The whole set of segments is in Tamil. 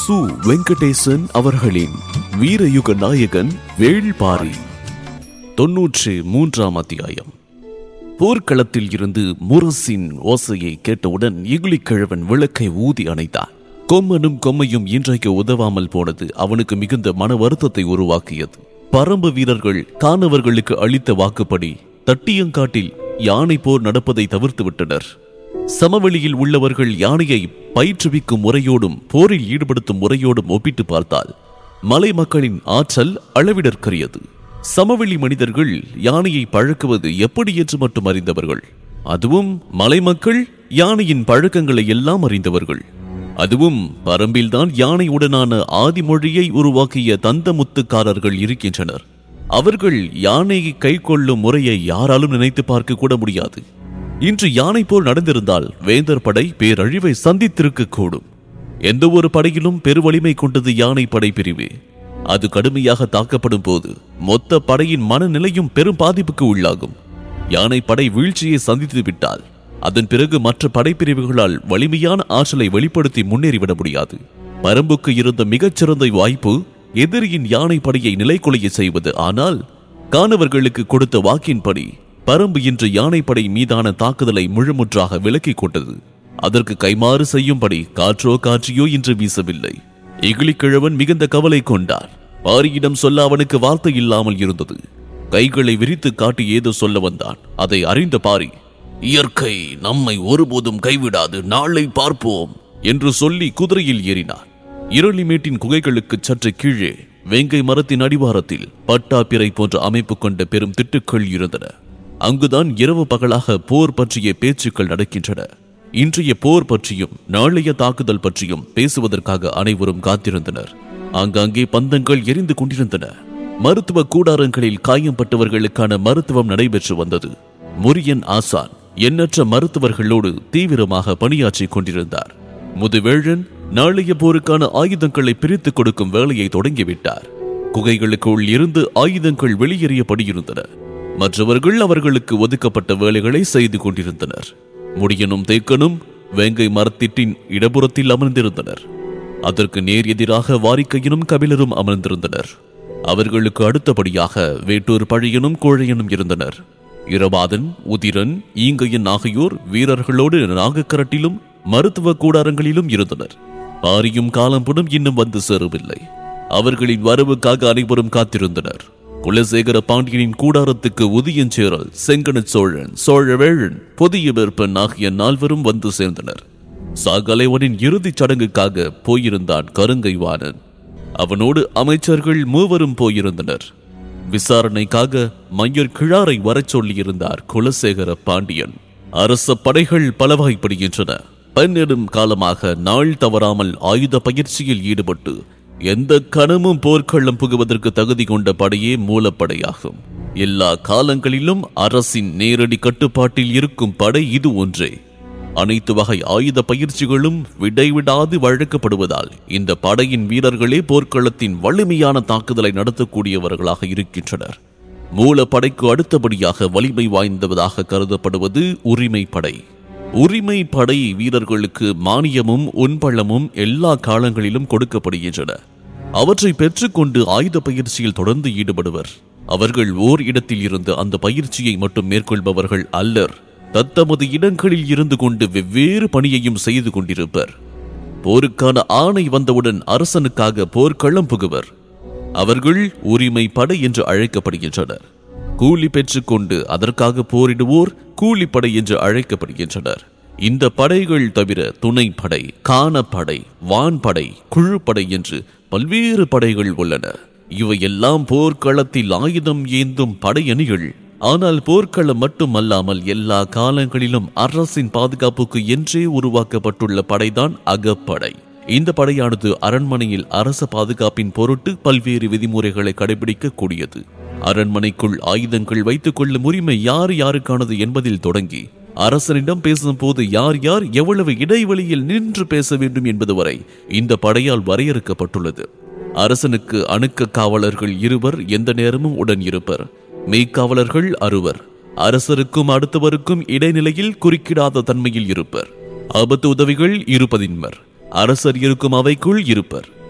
சு வெங்கடேசன் அவர்களின் வீரயுக நாயகன் வேள்பாரி தொன்னூற்றி மூன்றாம் அத்தியாயம் போர்க்களத்தில் இருந்து முரசின் ஓசையை கேட்டவுடன் இகுலிக்கிழவன் விளக்கை ஊதி அணைத்தான் கொம்மனும் கொம்மையும் இன்றைக்கு உதவாமல் போனது அவனுக்கு மிகுந்த மன வருத்தத்தை உருவாக்கியது பரம்பு வீரர்கள் காணவர்களுக்கு அளித்த வாக்குப்படி தட்டியங்காட்டில் யானை போர் நடப்பதை தவிர்த்து விட்டனர் சமவெளியில் உள்ளவர்கள் யானையை பயிற்றுவிக்கும் முறையோடும் போரில் ஈடுபடுத்தும் முறையோடும் ஒப்பிட்டு பார்த்தால் மலை மக்களின் ஆற்றல் அளவிடற்கரியது சமவெளி மனிதர்கள் யானையை பழக்குவது எப்படி என்று மட்டும் அறிந்தவர்கள் அதுவும் மலை மக்கள் யானையின் பழக்கங்களை எல்லாம் அறிந்தவர்கள் அதுவும் பரம்பில்தான் யானையுடனான ஆதிமொழியை உருவாக்கிய தந்தமுத்துக்காரர்கள் இருக்கின்றனர் அவர்கள் யானையை கை கொள்ளும் முறையை யாராலும் நினைத்து பார்க்க கூட முடியாது இன்று யானை போர் நடந்திருந்தால் வேந்தர் படை பேரழிவை சந்தித்திருக்க கூடும் எந்த ஒரு படையிலும் பெருவலிமை கொண்டது யானை படை பிரிவு அது கடுமையாக தாக்கப்படும் போது மொத்த படையின் மனநிலையும் பெரும் பாதிப்புக்கு உள்ளாகும் யானை படை வீழ்ச்சியை சந்தித்து விட்டால் அதன் பிறகு மற்ற படைப்பிரிவுகளால் வலிமையான ஆற்றலை வெளிப்படுத்தி முன்னேறிவிட முடியாது பரம்புக்கு இருந்த மிகச்சிறந்த வாய்ப்பு எதிரியின் யானை படையை நிலைக்குலைய செய்வது ஆனால் காணவர்களுக்கு கொடுத்த வாக்கின்படி பரம்பு இன்று யானைப்படை மீதான தாக்குதலை முழுமுற்றாக விலக்கிக் கொண்டது அதற்கு கைமாறு செய்யும்படி காற்றோ காட்சியோ இன்று வீசவில்லை இகிலிக்கிழவன் மிகுந்த கவலை கொண்டார் பாரியிடம் சொல்ல அவனுக்கு வார்த்தை இல்லாமல் இருந்தது கைகளை விரித்து காட்டி ஏதோ சொல்ல வந்தான் அதை அறிந்த பாரி இயற்கை நம்மை ஒருபோதும் கைவிடாது நாளை பார்ப்போம் என்று சொல்லி குதிரையில் ஏறினார் இரளிமேட்டின் குகைகளுக்கு சற்று கீழே வேங்கை மரத்தின் அடிவாரத்தில் பட்டாப்பிரை போன்ற அமைப்பு கொண்ட பெரும் திட்டுக்கள் இருந்தன அங்குதான் இரவு பகலாக போர் பற்றிய பேச்சுக்கள் நடக்கின்றன இன்றைய போர் பற்றியும் நாளைய தாக்குதல் பற்றியும் பேசுவதற்காக அனைவரும் காத்திருந்தனர் ஆங்காங்கே பந்தங்கள் எரிந்து கொண்டிருந்தன மருத்துவ கூடாரங்களில் காயம்பட்டவர்களுக்கான மருத்துவம் நடைபெற்று வந்தது முரியன் ஆசான் எண்ணற்ற மருத்துவர்களோடு தீவிரமாக பணியாற்றிக் கொண்டிருந்தார் முதுவேழன் நாளைய போருக்கான ஆயுதங்களை பிரித்துக் கொடுக்கும் வேலையை தொடங்கிவிட்டார் குகைகளுக்குள் இருந்து ஆயுதங்கள் வெளியேறியபடியிருந்தன மற்றவர்கள் அவர்களுக்கு ஒதுக்கப்பட்ட வேலைகளை செய்து கொண்டிருந்தனர் முடியனும் தேக்கனும் வேங்கை மரத்திட்டின் இடப்புறத்தில் அமர்ந்திருந்தனர் அதற்கு நேர் எதிராக வாரிக்கையனும் கபிலரும் அமர்ந்திருந்தனர் அவர்களுக்கு அடுத்தபடியாக வேட்டூர் பழையனும் கோழையனும் இருந்தனர் இரவாதன் உதிரன் ஈங்கையன் ஆகியோர் வீரர்களோடு நாகக்கரட்டிலும் மருத்துவ கூடாரங்களிலும் இருந்தனர் பாரியும் காலம்புடும் இன்னும் வந்து சேரவில்லை அவர்களின் வரவுக்காக அனைவரும் காத்திருந்தனர் குலசேகர பாண்டியனின் கூடாரத்துக்கு உதியஞ்சேரல் செங்கன சோழன் சோழவேழன் புதிய வெப்பன் ஆகிய நால்வரும் வந்து சேர்ந்தனர் சாகலைவனின் இறுதிச் சடங்குக்காக போயிருந்தான் கருங்கைவாணன் அவனோடு அமைச்சர்கள் மூவரும் போயிருந்தனர் விசாரணைக்காக மையர் கிழாரை வரச் சொல்லியிருந்தார் குலசேகர பாண்டியன் அரச படைகள் பலவாய்ப்படுகின்றன பன்னெடும் காலமாக நாள் தவறாமல் ஆயுத பயிற்சியில் ஈடுபட்டு எந்த கணமும் போர்க்களம் புகுவதற்கு தகுதி கொண்ட படையே மூலப்படையாகும் எல்லா காலங்களிலும் அரசின் நேரடி கட்டுப்பாட்டில் இருக்கும் படை இது ஒன்றே அனைத்து வகை ஆயுத பயிற்சிகளும் விடைவிடாது வழங்கப்படுவதால் இந்த படையின் வீரர்களே போர்க்களத்தின் வலிமையான தாக்குதலை நடத்தக்கூடியவர்களாக இருக்கின்றனர் மூல படைக்கு அடுத்தபடியாக வலிமை வாய்ந்தவதாக கருதப்படுவது உரிமை படை உரிமை படை வீரர்களுக்கு மானியமும் உன்பள்ளமும் எல்லா காலங்களிலும் கொடுக்கப்படுகின்றன அவற்றை பெற்றுக்கொண்டு ஆயுத பயிற்சியில் தொடர்ந்து ஈடுபடுவர் அவர்கள் ஓர் இடத்தில் இருந்து அந்த பயிற்சியை மட்டும் மேற்கொள்பவர்கள் அல்லர் தத்தமது இடங்களில் இருந்து கொண்டு வெவ்வேறு பணியையும் செய்து கொண்டிருப்பர் போருக்கான ஆணை வந்தவுடன் அரசனுக்காக போர்க்களம் புகுவர் அவர்கள் உரிமை படை என்று அழைக்கப்படுகின்றனர் கூலி பெற்றுக்கொண்டு அதற்காக போரிடுவோர் கூலிப்படை என்று அழைக்கப்படுகின்றனர் இந்த படைகள் தவிர துணைப்படை காணப்படை வான்படை குழுப்படை என்று பல்வேறு படைகள் உள்ளன இவையெல்லாம் போர்க்களத்தில் ஆயுதம் ஏந்தும் படையணிகள் ஆனால் போர்க்களம் மட்டுமல்லாமல் எல்லா காலங்களிலும் அரசின் பாதுகாப்புக்கு என்றே உருவாக்கப்பட்டுள்ள படைதான் அகப்படை இந்த படையானது அரண்மனையில் அரச பாதுகாப்பின் பொருட்டு பல்வேறு விதிமுறைகளை கடைபிடிக்க கூடியது அரண்மனைக்குள் ஆயுதங்கள் வைத்துக் கொள்ளும் உரிமை யார் யாருக்கானது என்பதில் தொடங்கி அரசனிடம் பேசும்போது யார் யார் எவ்வளவு இடைவெளியில் நின்று பேச வேண்டும் என்பது வரை இந்த படையால் வரையறுக்கப்பட்டுள்ளது அரசனுக்கு அணுக்க காவலர்கள் இருவர் எந்த நேரமும் உடன் இருப்பர் மெய்க்காவலர்கள் அறுவர் அரசருக்கும் அடுத்தவருக்கும் இடைநிலையில் குறுக்கிடாத தன்மையில் இருப்பர் ஆபத்து உதவிகள் இருப்பதின்மர் அரசர் இருக்கும் அவைக்குள் இருப்பர்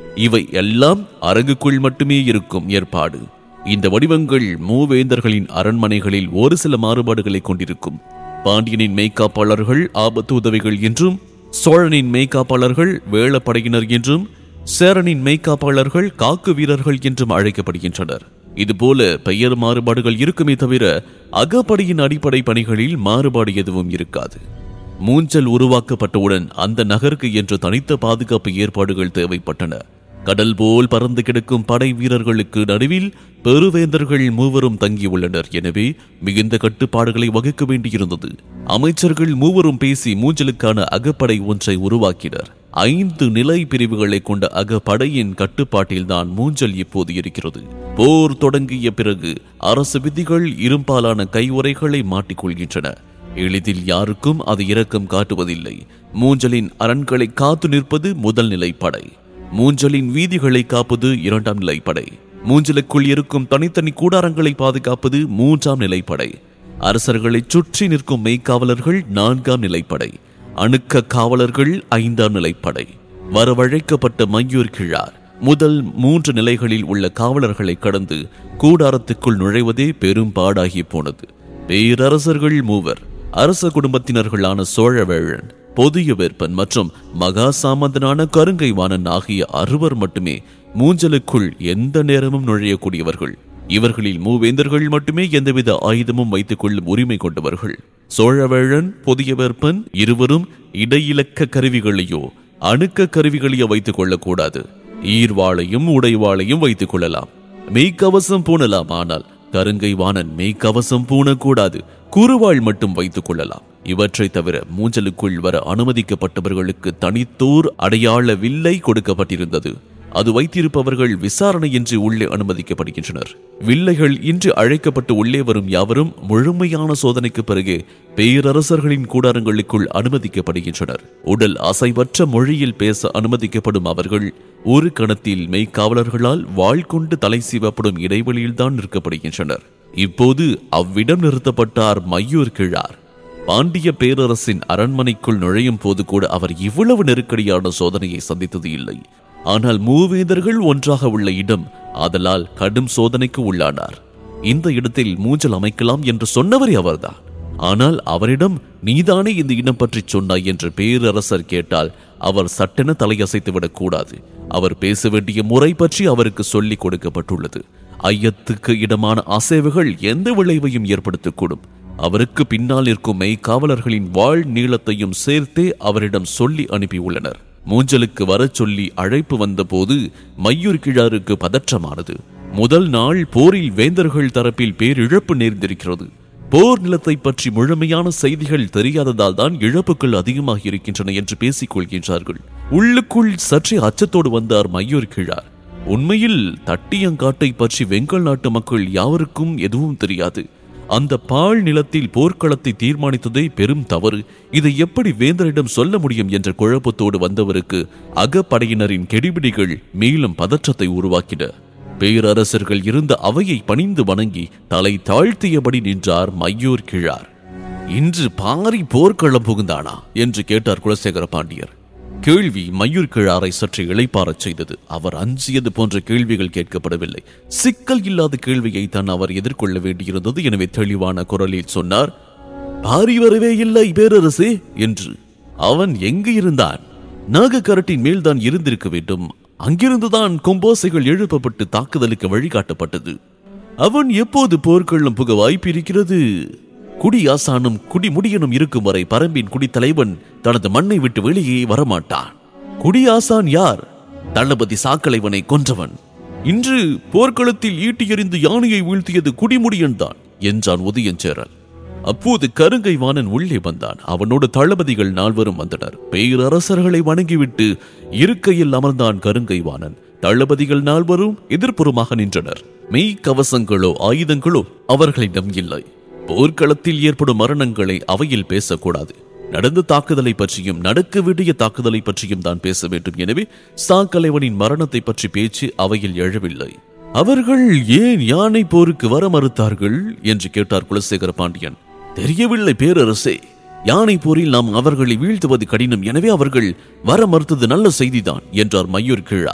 இவை எல்லாம் அரங்குக்குள் மட்டுமே இருக்கும் ஏற்பாடு இந்த வடிவங்கள் மூவேந்தர்களின் அரண்மனைகளில் ஒரு சில மாறுபாடுகளை கொண்டிருக்கும் பாண்டியனின் மெய்காப்பாளர்கள் ஆபத்து உதவிகள் என்றும் சோழனின் மெய்காப்பாளர்கள் வேளப்படையினர் என்றும் சேரனின் மெய்காப்பாளர்கள் காக்கு வீரர்கள் என்றும் அழைக்கப்படுகின்றனர் இதுபோல பெயர் மாறுபாடுகள் இருக்குமே தவிர அகப்படையின் அடிப்படை பணிகளில் மாறுபாடு எதுவும் இருக்காது மூஞ்சல் உருவாக்கப்பட்டவுடன் அந்த நகருக்கு என்று தனித்த பாதுகாப்பு ஏற்பாடுகள் தேவைப்பட்டன கடல் போல் பறந்து கிடக்கும் படை வீரர்களுக்கு நடுவில் பெருவேந்தர்கள் மூவரும் தங்கியுள்ளனர் எனவே மிகுந்த கட்டுப்பாடுகளை வகுக்க வேண்டியிருந்தது அமைச்சர்கள் மூவரும் பேசி மூஞ்சலுக்கான அகப்படை ஒன்றை உருவாக்கினர் ஐந்து நிலை பிரிவுகளை கொண்ட அகப்படையின் கட்டுப்பாட்டில்தான் மூஞ்சல் இப்போது இருக்கிறது போர் தொடங்கிய பிறகு அரசு விதிகள் இரும்பாலான கையுறைகளை மாட்டிக்கொள்கின்றன எளிதில் யாருக்கும் அது இரக்கம் காட்டுவதில்லை மூஞ்சலின் அரண்களை காத்து நிற்பது முதல் நிலை படை மூஞ்சலின் வீதிகளை காப்பது இரண்டாம் நிலை படை மூஞ்சலுக்குள் இருக்கும் தனித்தனி கூடாரங்களை பாதுகாப்பது மூன்றாம் நிலைப்படை அரசர்களை சுற்றி நிற்கும் மெய்க்காவலர்கள் நான்காம் நிலைப்படை அணுக்க காவலர்கள் ஐந்தாம் நிலைப்படை வரவழைக்கப்பட்ட மையூர் கிழார் முதல் மூன்று நிலைகளில் உள்ள காவலர்களை கடந்து கூடாரத்துக்குள் நுழைவதே பெரும் பாடாகி போனது பேரரசர்கள் மூவர் அரச குடும்பத்தினர்களான சோழவேழன் பொதிய வேற்பன் மற்றும் மகா சாமந்தனான கருங்கை வாணன் ஆகிய அறுவர் மட்டுமே மூஞ்சலுக்குள் எந்த நேரமும் நுழையக்கூடியவர்கள் இவர்களில் மூவேந்தர்கள் மட்டுமே எந்தவித ஆயுதமும் வைத்துக் கொள்ளும் உரிமை கொண்டவர்கள் சோழவேழன் பொதிய வேற்பன் இருவரும் இடையிலக்க கருவிகளையோ அணுக்க கருவிகளையோ வைத்துக் கொள்ளக்கூடாது ஈர்வாளையும் உடைவாளையும் வைத்துக் கொள்ளலாம் மெய்க்கவசம் பூணலாம் ஆனால் கருங்கை வாணன் மெய்க்கவசம் பூணக்கூடாது குறுவாள் மட்டும் வைத்துக் கொள்ளலாம் இவற்றை தவிர மூஞ்சலுக்குள் வர அனுமதிக்கப்பட்டவர்களுக்கு தனித்தோர் அடையாள வில்லை கொடுக்கப்பட்டிருந்தது அது வைத்திருப்பவர்கள் விசாரணையின்றி உள்ளே அனுமதிக்கப்படுகின்றனர் வில்லைகள் இன்று அழைக்கப்பட்டு உள்ளே வரும் யாவரும் முழுமையான சோதனைக்கு பிறகு பேரரசர்களின் கூடாரங்களுக்குள் அனுமதிக்கப்படுகின்றனர் உடல் அசைவற்ற மொழியில் பேச அனுமதிக்கப்படும் அவர்கள் ஒரு கணத்தில் மெய்க்காவலர்களால் வாள் கொண்டு தலை சீவப்படும் இடைவெளியில்தான் நிற்கப்படுகின்றனர் இப்போது அவ்விடம் நிறுத்தப்பட்டார் மையூர் கிழார் பாண்டிய பேரரசின் அரண்மனைக்குள் நுழையும் போது கூட அவர் இவ்வளவு நெருக்கடியான சோதனையை சந்தித்தது இல்லை ஆனால் மூவேந்தர்கள் ஒன்றாக உள்ள இடம் ஆதலால் கடும் சோதனைக்கு உள்ளானார் இந்த இடத்தில் மூஞ்சல் அமைக்கலாம் என்று சொன்னவரே அவர்தான் ஆனால் அவரிடம் நீதானே இந்த இடம் பற்றி சொன்னாய் என்று பேரரசர் கேட்டால் அவர் சட்டென தலையசைத்து விடக்கூடாது அவர் பேச வேண்டிய முறை பற்றி அவருக்கு சொல்லிக் கொடுக்கப்பட்டுள்ளது ஐயத்துக்கு இடமான அசைவுகள் எந்த விளைவையும் ஏற்படுத்தக்கூடும் அவருக்கு பின்னால் இருக்கும் மெய்காவலர்களின் வாழ் நீளத்தையும் சேர்த்தே அவரிடம் சொல்லி அனுப்பியுள்ளனர் மூஞ்சலுக்கு வரச் சொல்லி அழைப்பு வந்தபோது மையூர் கிழாருக்கு பதற்றமானது முதல் நாள் போரில் வேந்தர்கள் தரப்பில் பேரிழப்பு நேர்ந்திருக்கிறது போர் நிலத்தை பற்றி முழுமையான செய்திகள் தெரியாததால் தான் இழப்புகள் அதிகமாக இருக்கின்றன என்று பேசிக் கொள்கின்றார்கள் உள்ளுக்குள் சற்றே அச்சத்தோடு வந்தார் மையூர் கிழார் உண்மையில் தட்டியங்காட்டை பற்றி வெங்கல் நாட்டு மக்கள் யாவருக்கும் எதுவும் தெரியாது அந்த பாழ் நிலத்தில் போர்க்களத்தை தீர்மானித்ததே பெரும் தவறு இதை எப்படி வேந்தரிடம் சொல்ல முடியும் என்ற குழப்பத்தோடு வந்தவருக்கு அகப்படையினரின் கெடிபிடிகள் மேலும் பதற்றத்தை உருவாக்கின பேரரசர்கள் இருந்த அவையை பணிந்து வணங்கி தலை தாழ்த்தியபடி நின்றார் மையூர் கிழார் இன்று பாரி போர்க்களம் புகுந்தானா என்று கேட்டார் குலசேகர பாண்டியர் கேள்வி மயூர் கிழாரை சற்று இளைப்பாறச் செய்தது அவர் அஞ்சியது போன்ற கேள்விகள் கேட்கப்படவில்லை சிக்கல் இல்லாத கேள்வியை தான் அவர் எதிர்கொள்ள வேண்டியிருந்தது எனவே தெளிவான குரலில் சொன்னார் பாரி வரவே இல்லை பேரரசே என்று அவன் எங்கு இருந்தான் நாகக்கரட்டின் மேல்தான் இருந்திருக்க வேண்டும் அங்கிருந்துதான் கொம்போசைகள் எழுப்பப்பட்டு தாக்குதலுக்கு வழிகாட்டப்பட்டது அவன் எப்போது போர்க்களம் புக வாய்ப்பு இருக்கிறது குடியாசானும் குடிமுடியனும் இருக்கும் வரை பரம்பின் குடித்தலைவன் தனது மண்ணை விட்டு வெளியே வரமாட்டான் குடியாசான் யார் தளபதி சாக்கலைவனை கொன்றவன் இன்று போர்க்களத்தில் ஈட்டி எறிந்து யானையை வீழ்த்தியது குடிமுடியன் தான் என்றான் உதயஞ்சேரல் அப்போது கருங்கை வாணன் உள்ளே வந்தான் அவனோடு தளபதிகள் நால்வரும் வந்தனர் பேரரசர்களை வணங்கிவிட்டு இருக்கையில் அமர்ந்தான் கருங்கை வாணன் தளபதிகள் நால்வரும் எதிர்ப்புறமாக நின்றனர் மெய் கவசங்களோ ஆயுதங்களோ அவர்களிடம் இல்லை போர்க்களத்தில் ஏற்படும் மரணங்களை அவையில் பேசக்கூடாது நடந்த தாக்குதலை பற்றியும் நடக்க வேண்டிய தாக்குதலை பற்றியும் தான் பேச வேண்டும் எனவே சாக்கலைவனின் மரணத்தை பற்றி பேச்சு அவையில் எழவில்லை அவர்கள் ஏன் யானை போருக்கு வர மறுத்தார்கள் என்று கேட்டார் குலசேகர பாண்டியன் தெரியவில்லை பேரரசே யானை போரில் நாம் அவர்களை வீழ்த்துவது கடினம் எனவே அவர்கள் வர மறுத்தது நல்ல செய்திதான் என்றார் மையூர் கிழார்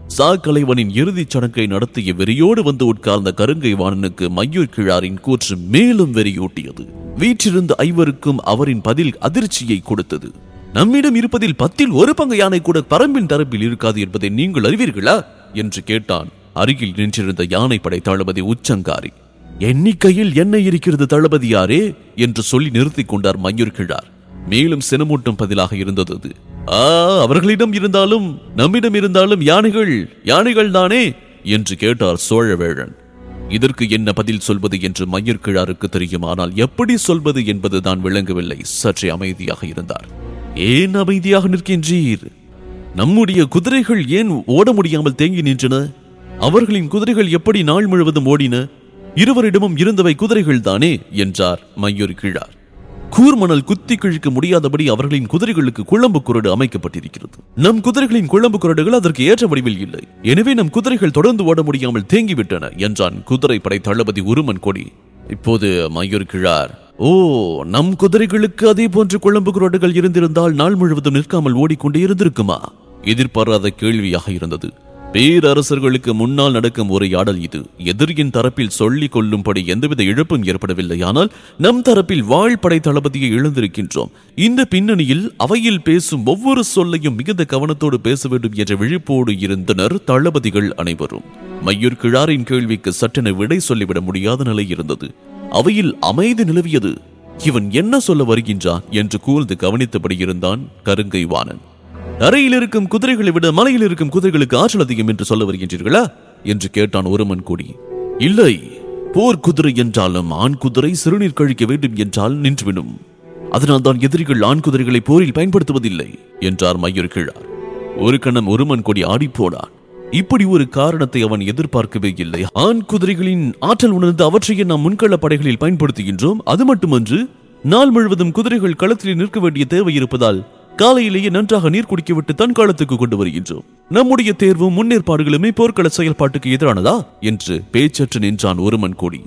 சாக்கலைவனின் இறுதிச் சடங்கை நடத்திய வெறியோடு வந்து உட்கார்ந்த கருங்கை வாணனுக்கு மையூர் கிழாரின் கூற்று மேலும் வெறியூட்டியது வீற்றிருந்த ஐவருக்கும் அவரின் பதில் அதிர்ச்சியை கொடுத்தது நம்மிடம் இருப்பதில் பத்தில் ஒரு பங்கு யானை கூட பரம்பின் தரப்பில் இருக்காது என்பதை நீங்கள் அறிவீர்களா என்று கேட்டான் அருகில் நின்றிருந்த யானைப்படை தளபதி உச்சங்காரி எண்ணிக்கையில் என்ன இருக்கிறது தளபதியாரே என்று சொல்லி நிறுத்திக் கொண்டார் மயூர் கிழார் மேலும் சினமூட்டும் பதிலாக இருந்தது அது ஆ அவர்களிடம் இருந்தாலும் நம்மிடம் இருந்தாலும் யானைகள் யானைகள் தானே என்று கேட்டார் சோழவேழன் இதற்கு என்ன பதில் சொல்வது என்று மயிர் கிழாருக்கு தெரியும் ஆனால் எப்படி சொல்வது என்பது தான் விளங்கவில்லை சற்றே அமைதியாக இருந்தார் ஏன் அமைதியாக நிற்கின்றீர் நம்முடைய குதிரைகள் ஏன் ஓட முடியாமல் தேங்கி நின்றன அவர்களின் குதிரைகள் எப்படி நாள் முழுவதும் ஓடின இருவரிடமும் இருந்தவை குதிரைகள் தானே என்றார் மையூர் கிழார் கூர்மணல் குத்தி கிழிக்க முடியாதபடி அவர்களின் குதிரைகளுக்கு குழம்பு குரடு அமைக்கப்பட்டிருக்கிறது நம் குதிரைகளின் குழம்பு குரடுகள் அதற்கு ஏற்ற வடிவில் இல்லை எனவே நம் குதிரைகள் தொடர்ந்து ஓட முடியாமல் தேங்கிவிட்டன என்றான் குதிரை படை தளபதி உருமன் கொடி இப்போது மயூர் கிழார் ஓ நம் குதிரைகளுக்கு அதே போன்ற குழம்பு குரடுகள் இருந்திருந்தால் நாள் முழுவதும் நிற்காமல் ஓடிக்கொண்டே இருந்திருக்குமா எதிர்பாராத கேள்வியாக இருந்தது பேரரசர்களுக்கு முன்னால் நடக்கும் உரையாடல் இது எதிரியின் தரப்பில் சொல்லிக் கொள்ளும்படி எந்தவித இழப்பும் ஏற்படவில்லை ஆனால் நம் தரப்பில் வாழ்படை தளபதியை இழந்திருக்கின்றோம் இந்த பின்னணியில் அவையில் பேசும் ஒவ்வொரு சொல்லையும் மிகுந்த கவனத்தோடு பேச வேண்டும் என்ற விழிப்போடு இருந்தனர் தளபதிகள் அனைவரும் மையூர் கிழாரின் கேள்விக்கு சட்டென விடை சொல்லிவிட முடியாத நிலை இருந்தது அவையில் அமைதி நிலவியது இவன் என்ன சொல்ல வருகின்றான் என்று கூர்ந்து கவனித்தபடி இருந்தான் கருங்கை வாணன் தரையில் இருக்கும் குதிரைகளை விட மலையில் இருக்கும் குதிரைகளுக்கு ஆற்றல் அதிகம் என்று சொல்ல வருகின்றீர்களா என்று கேட்டான் ஒருமன் கூடி இல்லை போர் குதிரை என்றாலும் ஆண் குதிரை சிறுநீர் கழிக்க வேண்டும் என்றால் நின்றுவிடும் அதனால் தான் எதிரிகள் ஆண் குதிரைகளை போரில் பயன்படுத்துவதில்லை என்றார் மயூர் கிழார் ஒரு கணம் ஒருமன் கொடி ஆடிப்போனான் இப்படி ஒரு காரணத்தை அவன் எதிர்பார்க்கவே இல்லை ஆண் குதிரைகளின் ஆற்றல் உணர்ந்து அவற்றையே நாம் முன்கள படைகளில் பயன்படுத்துகின்றோம் அது மட்டுமன்று நாள் முழுவதும் குதிரைகள் களத்தில் நிற்க வேண்டிய தேவை இருப்பதால் காலையிலேயே நன்றாக நீர் குடிக்கவிட்டு தன் காலத்துக்கு கொண்டு வருகின்றோம் நம்முடைய தேர்வும் முன்னேற்பாடுகளுமே போர்க்கள செயல்பாட்டுக்கு எதிரானதா என்று பேச்சற்று நின்றான் ஒருமன் கூடி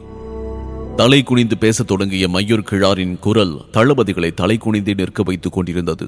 தலை குனிந்து பேசத் தொடங்கிய மையூர் கிழாரின் குரல் தளபதிகளை தலை குனிந்தே நிற்க வைத்துக் கொண்டிருந்தது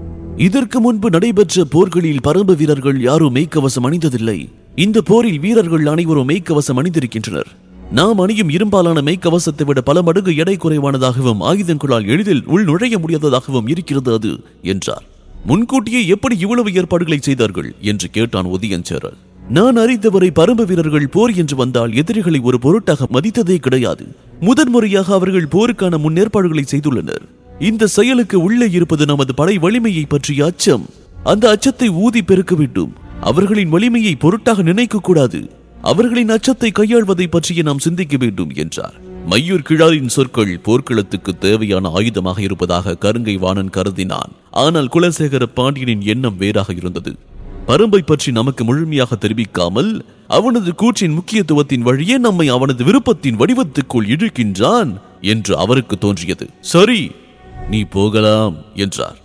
இதற்கு முன்பு நடைபெற்ற போர்களில் பரம்பு வீரர்கள் யாரும் மெய்க்கவசம் அணிந்ததில்லை இந்த போரில் வீரர்கள் அனைவரும் மெய்க்கவசம் அணிந்திருக்கின்றனர் நாம் அணியும் இரும்பாலான மெய்க்கவசத்தை விட பல மடங்கு எடை குறைவானதாகவும் ஆயுதங்களால் எளிதில் உள் நுழைய முடியாததாகவும் இருக்கிறது அது என்றார் முன்கூட்டியே எப்படி இவ்வளவு ஏற்பாடுகளை செய்தார்கள் என்று கேட்டான் உதயஞ்சேரல் நான் அறிந்தவரை பரம்பு வீரர்கள் போர் என்று வந்தால் எதிரிகளை ஒரு பொருட்டாக மதித்ததே கிடையாது முதன்முறையாக அவர்கள் போருக்கான முன்னேற்பாடுகளை செய்துள்ளனர் இந்த செயலுக்கு உள்ளே இருப்பது நமது படை வலிமையை பற்றிய அச்சம் அந்த அச்சத்தை ஊதி பெருக்க வேண்டும் அவர்களின் வலிமையை பொருட்டாக நினைக்க கூடாது அவர்களின் அச்சத்தை கையாள்வதை பற்றிய நாம் சிந்திக்க வேண்டும் என்றார் மையூர் கிழாரின் சொற்கள் போர்க்களத்துக்கு தேவையான ஆயுதமாக இருப்பதாக கருங்கை வாணன் கருதினான் ஆனால் குலசேகர பாண்டியனின் எண்ணம் வேறாக இருந்தது பரும்பை பற்றி நமக்கு முழுமையாக தெரிவிக்காமல் அவனது கூற்றின் முக்கியத்துவத்தின் வழியே நம்மை அவனது விருப்பத்தின் வடிவத்துக்குள் இழுக்கின்றான் என்று அவருக்கு தோன்றியது சரி நீ போகலாம் என்றார்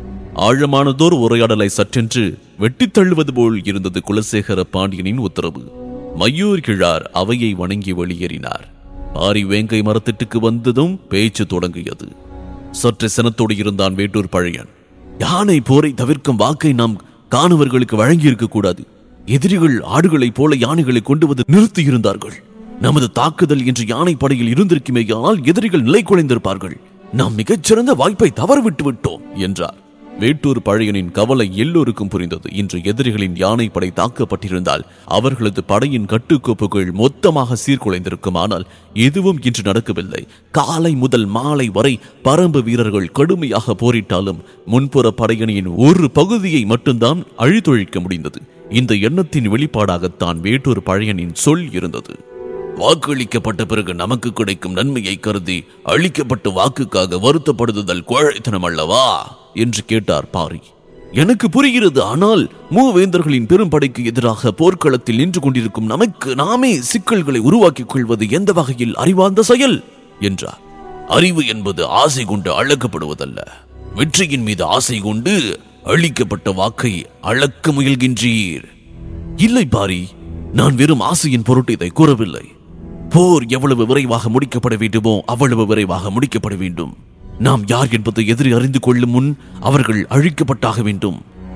ஆழமானதோர் உரையாடலை சற்றென்று வெட்டித் தள்ளுவது போல் இருந்தது குலசேகர பாண்டியனின் உத்தரவு மையூர் கிழார் அவையை வணங்கி வெளியேறினார் பாரி வேங்கை மரத்திட்டுக்கு வந்ததும் பேச்சு தொடங்கியது சற்று சினத்தோடு இருந்தான் வேட்டூர் பழையன் யானை போரை தவிர்க்கும் வாக்கை நாம் காணவர்களுக்கு வழங்கியிருக்க கூடாது எதிரிகள் ஆடுகளைப் போல யானைகளை கொண்டு வந்து நிறுத்தியிருந்தார்கள் நமது தாக்குதல் இன்று யானை படையில் இருந்திருக்குமேயானால் எதிரிகள் நிலை குலைந்திருப்பார்கள் நாம் மிகச்சிறந்த வாய்ப்பை தவறவிட்டு விட்டோம் என்றார் வேட்டூர் பழையனின் கவலை எல்லோருக்கும் புரிந்தது இன்று எதிரிகளின் யானை படை தாக்கப்பட்டிருந்தால் அவர்களது படையின் கட்டுக்கோப்புகள் மொத்தமாக சீர்குலைந்திருக்கும் ஆனால் எதுவும் இன்று நடக்கவில்லை காலை முதல் மாலை வரை பரம்பு வீரர்கள் கடுமையாக போரிட்டாலும் முன்புற படையணியின் ஒரு பகுதியை மட்டும்தான் அழித்தொழிக்க முடிந்தது இந்த எண்ணத்தின் வெளிப்பாடாகத்தான் வேட்டூர் பழையனின் சொல் இருந்தது வாக்களிக்கப்பட்ட பிறகு நமக்கு கிடைக்கும் நன்மையை கருதி அளிக்கப்பட்ட வாக்குக்காக வருத்தப்படுதல் கோழைத்தனம் அல்லவா என்று கேட்டார் பாரி எனக்கு புரிகிறது ஆனால் மூவேந்தர்களின் பெரும்படைக்கு எதிராக போர்க்களத்தில் நின்று கொண்டிருக்கும் நமக்கு நாமே சிக்கல்களை உருவாக்கிக் கொள்வது எந்த வகையில் அறிவார்ந்த செயல் என்றார் அறிவு என்பது ஆசை கொண்டு அழக்கப்படுவதல்ல வெற்றியின் மீது ஆசை கொண்டு அளிக்கப்பட்ட வாக்கை அளக்க முயல்கின்றீர் இல்லை பாரி நான் வெறும் ஆசையின் பொருட்டு இதை கூறவில்லை போர் எவ்வளவு விரைவாக முடிக்கப்பட வேண்டுமோ அவ்வளவு விரைவாக முடிக்கப்பட வேண்டும் நாம் யார் என்பதை எதிரி அறிந்து கொள்ளும் முன் அவர்கள் அழிக்கப்பட்டாக வேண்டும்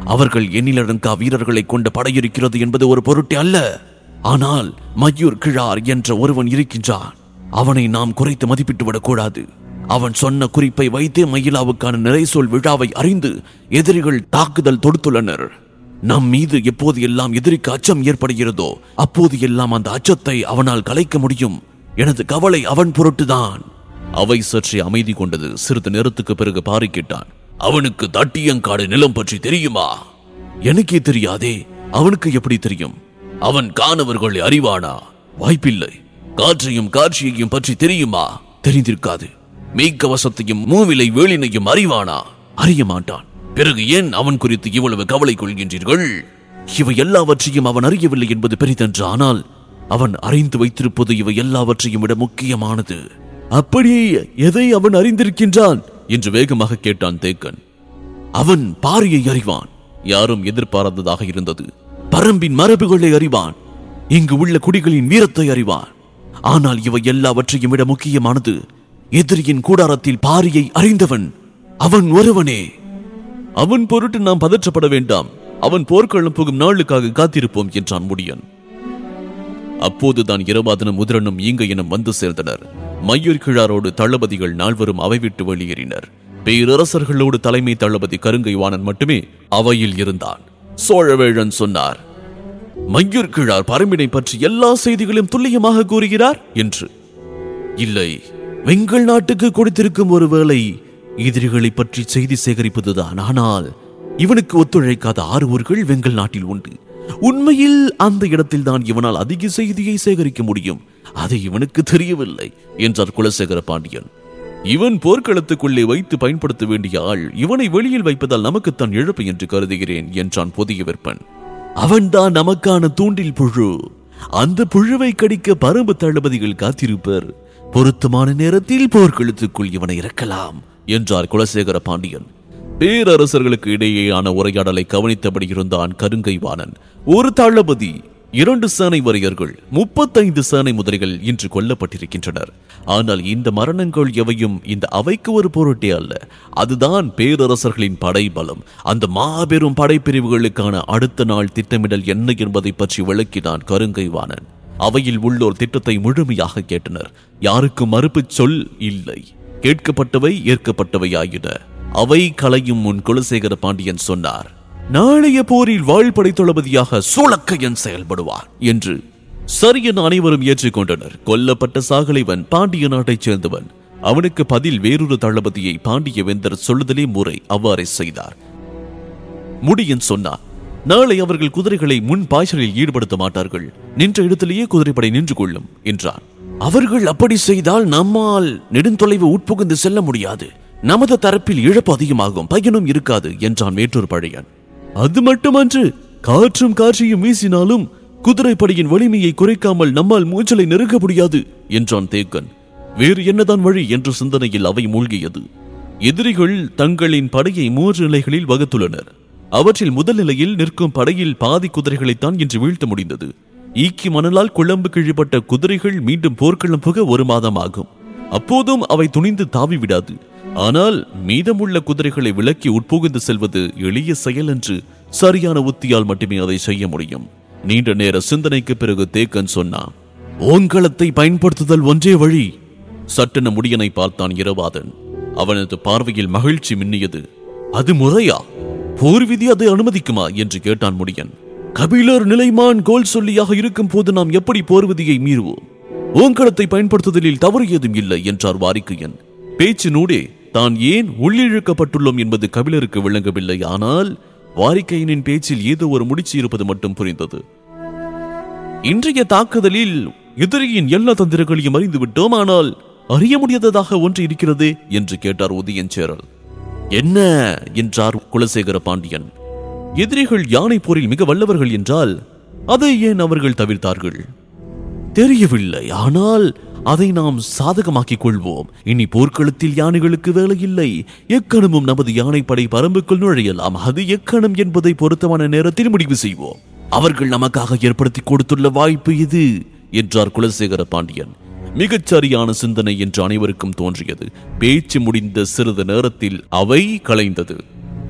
அவர்கள் எண்ணிலடங்கா வீரர்களை கொண்ட படையிருக்கிறது என்பது ஒரு பொருட்டே அல்ல ஆனால் மயூர் கிழார் என்ற ஒருவன் இருக்கின்றான் அவனை நாம் குறைத்து மதிப்பிட்டு விடக்கூடாது அவன் சொன்ன குறிப்பை வைத்தே மயிலாவுக்கான நிறைசொல் விழாவை அறிந்து எதிரிகள் தாக்குதல் தொடுத்துள்ளனர் நம் மீது எப்போது எல்லாம் எதிரிக்கு அச்சம் ஏற்படுகிறதோ அப்போது எல்லாம் அந்த அச்சத்தை அவனால் கலைக்க முடியும் எனது கவலை அவன் பொருட்டுதான் அவை சற்றே அமைதி கொண்டது சிறிது நேரத்துக்கு பிறகு பாரி கேட்டான் அவனுக்கு தட்டியங்காடு நிலம் பற்றி தெரியுமா எனக்கே தெரியாதே அவனுக்கு எப்படி தெரியும் அவன் காணவர்களை அறிவானா வாய்ப்பில்லை காற்றையும் காட்சியையும் பற்றி தெரியுமா தெரிந்திருக்காது மெய்க்கவசத்தையும் மூவிலை வேலினையும் அறிவானா அறிய மாட்டான் பிறகு ஏன் அவன் குறித்து இவ்வளவு கவலை கொள்கின்றீர்கள் இவை எல்லாவற்றையும் அவன் அறியவில்லை என்பது பெரிதன்று ஆனால் அவன் அறிந்து வைத்திருப்பது இவை எல்லாவற்றையும் விட முக்கியமானது அப்படி எதை அவன் அறிந்திருக்கின்றான் என்று வேகமாக கேட்டான் தேக்கன் அவன் பாரியை அறிவான் யாரும் எதிர்பாராததாக இருந்தது பரம்பின் மரபுகளை அறிவான் இங்கு உள்ள குடிகளின் வீரத்தை அறிவான் ஆனால் இவை எல்லாவற்றையும் விட முக்கியமானது எதிரியின் கூடாரத்தில் பாரியை அறிந்தவன் அவன் ஒருவனே அவன் பொருட்டு நாம் பதற்றப்பட வேண்டாம் அவன் போர்க்களம் புகும் நாளுக்காக காத்திருப்போம் என்றான் முடியன் அப்போதுதான் இரவாதனும் முதிரனும் ஈங்கையனும் வந்து சேர்ந்தனர் மையூர் கிழாரோடு தளபதிகள் நால்வரும் அவை விட்டு வெளியேறினர் பேரரசர்களோடு தலைமை தளபதி கருங்கை வாணன் மட்டுமே அவையில் இருந்தான் சோழவேழன் சொன்னார் மையூர் கிழார் பரம்பினை பற்றி எல்லா செய்திகளையும் துல்லியமாக கூறுகிறார் என்று இல்லை வெங்கல் நாட்டுக்கு கொடுத்திருக்கும் ஒரு வேளை எதிரிகளை பற்றி செய்தி சேகரிப்பதுதான் ஆனால் இவனுக்கு ஒத்துழைக்காத ஆறு ஊர்கள் வெங்கல் நாட்டில் உண்டு உண்மையில் அந்த இடத்தில் தான் இவனால் அதிக செய்தியை சேகரிக்க முடியும் அது இவனுக்கு தெரியவில்லை என்றார் குலசேகர பாண்டியன் இவன் போர்க்களத்துக்குள்ளே வைத்து பயன்படுத்த வேண்டிய ஆள் இவனை வெளியில் வைப்பதால் நமக்குத்தான் இழப்பு என்று கருதுகிறேன் என்றான் புதிய விற்பன் அவன்தான் நமக்கான தூண்டில் புழு அந்த புழுவை கடிக்க பரம்பு தளபதிகள் காத்திருப்பர் பொருத்தமான நேரத்தில் போர்க்களத்துக்குள் இவனை இறக்கலாம் என்றார் குலசேகர பாண்டியன் பேரரசர்களுக்கு இடையேயான உரையாடலை கவனித்தபடி இருந்தான் கருங்கை வாணன் ஒரு தளபதி இரண்டு சேனை வரையர்கள் முப்பத்தைந்து சேனை முதலிகள் இன்று கொல்லப்பட்டிருக்கின்றனர் ஆனால் இந்த மரணங்கள் எவையும் இந்த அவைக்கு ஒரு பொருட்டே அல்ல அதுதான் பேரரசர்களின் படை பலம் அந்த மாபெரும் படைப்பிரிவுகளுக்கான அடுத்த நாள் திட்டமிடல் என்ன என்பதை பற்றி விளக்கினான் கருங்கை வாணன் அவையில் உள்ளோர் திட்டத்தை முழுமையாக கேட்டனர் யாருக்கும் மறுப்பு சொல் இல்லை கேட்கப்பட்டவை ஏற்கப்பட்டவை ஆயின அவை கலையும் முன் குலசேகர பாண்டியன் சொன்னார் நாளைய போரில் வாழ்படை தளபதியாக சோழக்கையன் செயல்படுவார் என்று சரியென அனைவரும் ஏற்றுக்கொண்டனர் கொல்லப்பட்ட சாகலைவன் பாண்டிய நாட்டைச் சேர்ந்தவன் அவனுக்கு பதில் வேறொரு தளபதியை பாண்டிய வெந்தர் சொல்லுதலே முறை அவ்வாறே செய்தார் முடியன் சொன்னார் நாளை அவர்கள் குதிரைகளை முன் பாய்ச்சலில் ஈடுபடுத்த மாட்டார்கள் நின்ற இடத்திலேயே குதிரைப்படை நின்று கொள்ளும் என்றான் அவர்கள் அப்படி செய்தால் நம்மால் நெடுந்தொலைவு உட்புகுந்து செல்ல முடியாது நமது தரப்பில் இழப்பு அதிகமாகும் பயனும் இருக்காது என்றான் வேற்றூர் பழையன் அது மட்டுமன்று காற்றும் காற்றையும் வீசினாலும் குதிரைப்படையின் வலிமையை குறைக்காமல் நம்மால் மூச்சலை நெருங்க முடியாது என்றான் தேக்கன் வேறு என்னதான் வழி என்ற சிந்தனையில் அவை மூழ்கியது எதிரிகள் தங்களின் படையை மூன்று நிலைகளில் வகுத்துள்ளனர் அவற்றில் முதல் நிலையில் நிற்கும் படையில் பாதி குதிரைகளைத்தான் இன்று வீழ்த்த முடிந்தது ஈக்கி மணலால் குழம்பு கிழிப்பட்ட குதிரைகள் மீண்டும் போர்க்களம் புக ஒரு மாதம் ஆகும் அப்போதும் அவை துணிந்து தாவி விடாது ஆனால் மீதமுள்ள குதிரைகளை விலக்கி உட்புகுந்து செல்வது எளிய செயல் என்று சரியான உத்தியால் மட்டுமே அதை செய்ய முடியும் நீண்ட நேர சிந்தனைக்கு பிறகு தேக்கன் சொன்னான் ஓங்கலத்தை பயன்படுத்துதல் ஒன்றே வழி சட்டென முடியனை பார்த்தான் இரவாதன் அவனது பார்வையில் மகிழ்ச்சி மின்னியது அது முறையா போர் விதி அதை அனுமதிக்குமா என்று கேட்டான் முடியன் கபிலர் நிலைமான் கோல் சொல்லியாக இருக்கும் போது நாம் எப்படி போர் விதியை மீறுவோம் ஓங்கலத்தை பயன்படுத்துதலில் தவறு ஏதும் இல்லை என்றார் வாரிக்கையன் பேச்சினூடே தான் ஏன் உள்ளிழுக்கப்பட்டுள்ளோம் என்பது கபிலருக்கு விளங்கவில்லை ஆனால் வாரிக்கையனின் பேச்சில் ஏதோ ஒரு முடிச்சு இருப்பது மட்டும் புரிந்தது இன்றைய தாக்குதலில் எதிரியின் எல்லா தந்திரங்களையும் அறிந்து விட்டோம் ஆனால் அறிய முடியாததாக ஒன்று இருக்கிறது என்று கேட்டார் உதயன் சேரல் என்ன என்றார் குலசேகர பாண்டியன் எதிரிகள் யானை போரில் மிக வல்லவர்கள் என்றால் அதை ஏன் அவர்கள் தவிர்த்தார்கள் தெரியவில்லை ஆனால் அதை நாம் சாதகமாக்கிக் கொள்வோம் இனி போர்க்களத்தில் யானைகளுக்கு வேலை இல்லை எக்கணமும் நமது யானைப்படை பரம்புக்குள் நுழையலாம் அது எக்கணம் என்பதை பொருத்தமான நேரத்தில் முடிவு செய்வோம் அவர்கள் நமக்காக ஏற்படுத்தி கொடுத்துள்ள வாய்ப்பு இது என்றார் குலசேகர பாண்டியன் மிகச் சரியான சிந்தனை என்று அனைவருக்கும் தோன்றியது பேச்சு முடிந்த சிறிது நேரத்தில் அவை கலைந்தது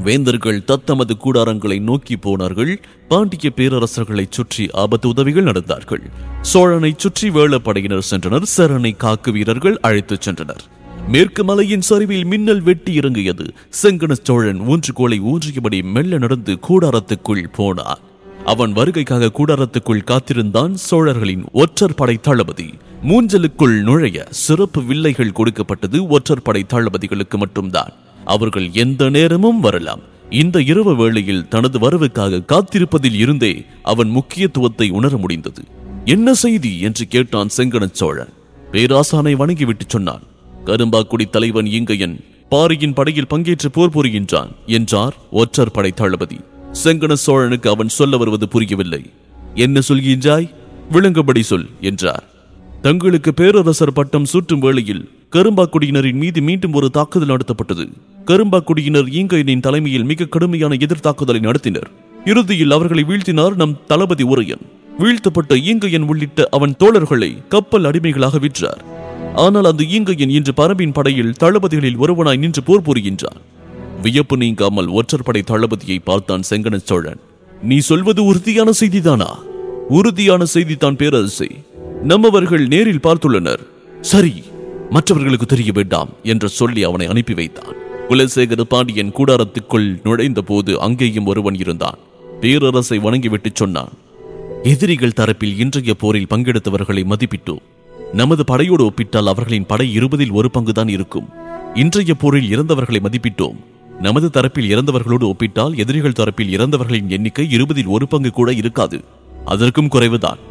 வேந்தர்கள் தத்தமது கூடாரங்களை நோக்கி போனார்கள் பாண்டிய பேரரசர்களை சுற்றி ஆபத்து உதவிகள் நடந்தார்கள் சோழனை சுற்றி வேளப்படையினர் சென்றனர் சரணை காக்கு வீரர்கள் அழைத்துச் சென்றனர் மேற்கு மலையின் சரிவில் மின்னல் வெட்டி இறங்கியது செங்கன சோழன் ஊன்றுகோலை ஊன்றியபடி மெல்ல நடந்து கூடாரத்துக்குள் போனான் அவன் வருகைக்காக கூடாரத்துக்குள் காத்திருந்தான் சோழர்களின் ஒற்றர் படை தளபதி மூஞ்சலுக்குள் நுழைய சிறப்பு வில்லைகள் கொடுக்கப்பட்டது ஒற்றர் படை தளபதிகளுக்கு மட்டும்தான் அவர்கள் எந்த நேரமும் வரலாம் இந்த இரவு வேளையில் தனது வரவுக்காக காத்திருப்பதில் இருந்தே அவன் முக்கியத்துவத்தை உணர முடிந்தது என்ன செய்தி என்று கேட்டான் செங்கன சோழன் பேராசானை வணங்கிவிட்டு சொன்னான் கரும்பாக்குடி தலைவன் இங்கையன் பாரியின் படையில் பங்கேற்று போர் புரிகின்றான் என்றார் ஒற்றர் படை தளபதி செங்கன சோழனுக்கு அவன் சொல்ல வருவது புரியவில்லை என்ன சொல்கின்றாய் விளங்கும்படி சொல் என்றார் தங்களுக்கு பேரரசர் பட்டம் சூட்டும் வேளையில் கரும்பாக்குடியினரின் மீது மீண்டும் ஒரு தாக்குதல் நடத்தப்பட்டது கரும்பாக்குடியினர் ஈங்கையனின் தலைமையில் மிக கடுமையான எதிர்த்தாக்குதலை நடத்தினர் இறுதியில் அவர்களை வீழ்த்தினார் நம் தளபதி உரையன் வீழ்த்தப்பட்ட ஈங்கையன் உள்ளிட்ட அவன் தோழர்களை கப்பல் அடிமைகளாக விற்றார் ஆனால் அந்த ஈங்கையன் இன்று பரம்பின் படையில் தளபதிகளில் ஒருவனாய் நின்று போர் புரிகின்றான் வியப்பு நீங்காமல் ஒற்றர் படை தளபதியை பார்த்தான் செங்கன சோழன் நீ சொல்வது உறுதியான செய்திதானா உறுதியான செய்திதான் பேரரசே நம்மவர்கள் நேரில் பார்த்துள்ளனர் சரி மற்றவர்களுக்கு தெரிய வேண்டாம் என்று சொல்லி அவனை அனுப்பி வைத்தான் குலசேகர பாண்டியன் கூடாரத்துக்குள் நுழைந்த போது அங்கேயும் ஒருவன் இருந்தான் பேரரசை வணங்கிவிட்டு சொன்னான் எதிரிகள் தரப்பில் இன்றைய போரில் பங்கெடுத்தவர்களை மதிப்பிட்டோம் நமது படையோடு ஒப்பிட்டால் அவர்களின் படை இருபதில் ஒரு பங்குதான் இருக்கும் இன்றைய போரில் இறந்தவர்களை மதிப்பிட்டோம் நமது தரப்பில் இறந்தவர்களோடு ஒப்பிட்டால் எதிரிகள் தரப்பில் இறந்தவர்களின் எண்ணிக்கை இருபதில் ஒரு பங்கு கூட இருக்காது அதற்கும் குறைவுதான்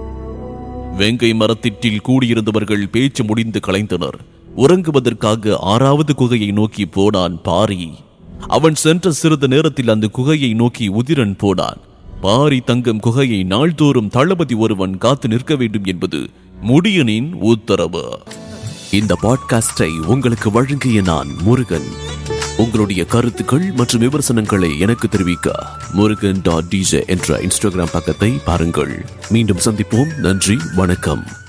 வேங்கை மரத்திட்டில் கூடியிருந்தவர்கள் பேச்சு முடிந்து கலைந்தனர் உறங்குவதற்காக ஆறாவது குகையை நோக்கி போனான் பாரி அவன் சென்ற சிறிது நேரத்தில் அந்த குகையை நோக்கி உதிரன் போனான் பாரி தங்கம் குகையை நாள்தோறும் தளபதி ஒருவன் காத்து நிற்க வேண்டும் என்பது முடியனின் உத்தரவு இந்த பாட்காஸ்டை உங்களுக்கு வழங்கிய நான் முருகன் உங்களுடைய கருத்துக்கள் மற்றும் விமர்சனங்களை எனக்கு தெரிவிக்க முருகன் டாட் டிஜே என்ற இன்ஸ்டாகிராம் பக்கத்தை பாருங்கள் மீண்டும் சந்திப்போம் நன்றி வணக்கம்